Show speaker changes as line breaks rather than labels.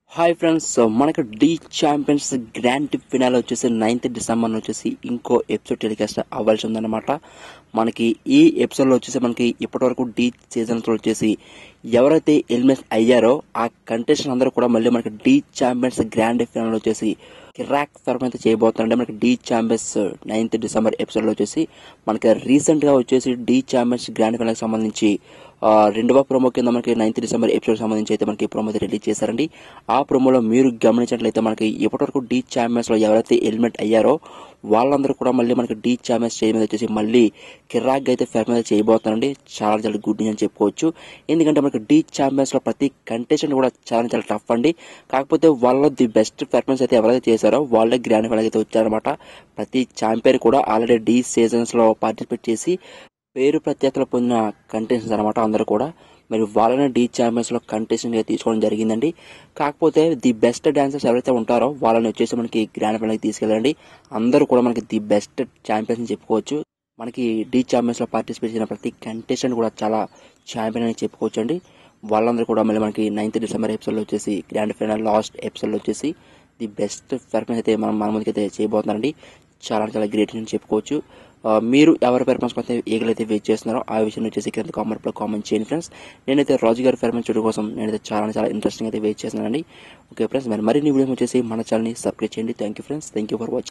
hi friends so మనకు the champions grand finale వచ్చేసి ninth December వచ్చేసి ఇంకో ఎపిసోడ్ టెలికాస్ట్ అవ్వాల్సి ఉందన్నమాట మనకి ఈ ఎపిసోడ్లో వచ్చేసి మనకి ఇప్పటివరకు డి సీజన్స్ వచ్చేసి ఎవరైతే ఎలిమినేట్ అయ్యారో ఆ కంటెస్టెంట్ అందరూ కూడా మళ్ళీ మనకి డి ఛాంపియన్స్ గ్రాండ్ ఫినాల్ వచ్చేసి కిరాక్ ఫర్మ్ అయితే చేయబోతున్నారంటే మనకి డి ఛాంపియన్స్ నైన్త్ డిసెంబర్ ఎపిసోడ్లో వచ్చేసి మనకి రీసెంట్గా వచ్చేసి డి ఛాంపియన్స్ గ్రాండ్ ఫినాల్కి సంబంధించి ఆ, రెండవ ప్రోమో కింద మనకి నైన్త్ డిసెంబర్ ఎపిసోడ్ సంబంధించి అయితే మనకి ప్రోమో అయితే రిలీజ్ చేశారండి ఆ ప్రోమోలో మీరు గమనించినట్లయితే మనకి ఇప్పటివరకు డి ఛాంపియన్స్ లో ఎవరైతే ఎలిమెంట్ అయ్యారో వాళ్ళందరూ కూడా మళ్ళీ మనకి డి ఛాంపియన్స్ స్టేజ్ మీద వచ్చేసి మళ్ళీ కిరాక్ అయితే ఫెర్ మీద చేయబోతున్నారండి చాలా చాలా గుడ్ న్యూస్ అని చెప్పుకోవచ్చు ఎందుకంటే మనకి డి ఛాంపియన్స్ లో ప్రతి కంటెస్టెంట్ కూడా చాలా చాలా టఫ్ అండి కాకపోతే వాళ్ళ ది బెస్ట్ పెర్ఫార్మెన్స్ అయితే ఎవరైతే చేశారో వాళ్ళే గ్రాండ్ ఫైనల్ అయితే వచ్చారనమాట ప్రతి ఛాంపియన్ కూడా ఆల్రెడీ డి సీజన్స్ లో పార్టిసిపేట్ చేసి పేరు ప్రత్యేకతలు పొందిన కంటెస్టెంట్స్ అనమాట అందరూ కూడా మరి వాళ్ళని డి ఛాంపియన్స్ లో కంటెస్టెంట్ గా తీసుకోవడం జరిగిందండి కాకపోతే ది బెస్ట్ డాన్సర్స్ ఎవరైతే ఉంటారో వాళ్ళని వచ్చేసి మనకి గ్రాండ్ ఫైనల్ తీసుకెళ్ళండి అందరూ కూడా మనకి ది బెస్ట్ ఛాంపియన్స్ అని చెప్పుకోవచ్చు మనకి డి ఛాంపియన్స్ లో పార్టిసిపేట్ చేసిన ప్రతి కంటెస్టెంట్ కూడా చాలా ఛాంపియన్ అని చెప్పుకోవచ్చు అండి వాళ్ళందరూ కూడా మళ్ళీ మనకి నైన్త్ డిసెంబర్ ఎపిసోడ్ వచ్చేసి గ్రాండ్ ఫైనల్ లాస్ట్ ఎపిసోడ్ వచ్చేసి ది బెస్ట్ పెర్ఫార్మెన్స్ అయితే మనం మన ముందుకైతే చేయబోతున్నారండి చాలా చాలా గ్రేట్ అని చెప్పుకోవచ్చు ఆ, మీరు ఎవరి పెర్ఫార్మెన్స్ అయితే ఏగలైతే వెయిట్ చేస్తున్నారో ఆ విషయం వచ్చేసి కింద కామెంట్ లో కామెంట్ చేయండి ఫ్రెండ్స్ నేనైతే రాజు గారి పెర్ఫార్మెన్స్ చూడడం కోసం నేనైతే చాలా చాలా ఇంట్రెస్టింగ్ అయితే వెయిట్ చేస్తున్నానండి ఓకే ఫ్రెండ్స్ మరి మరిన్ని వీడియోస్ వచ్చేసి మన ఛానల్ని సబ్స్క్రైబ్ చేయండి thank you friends thank you for watching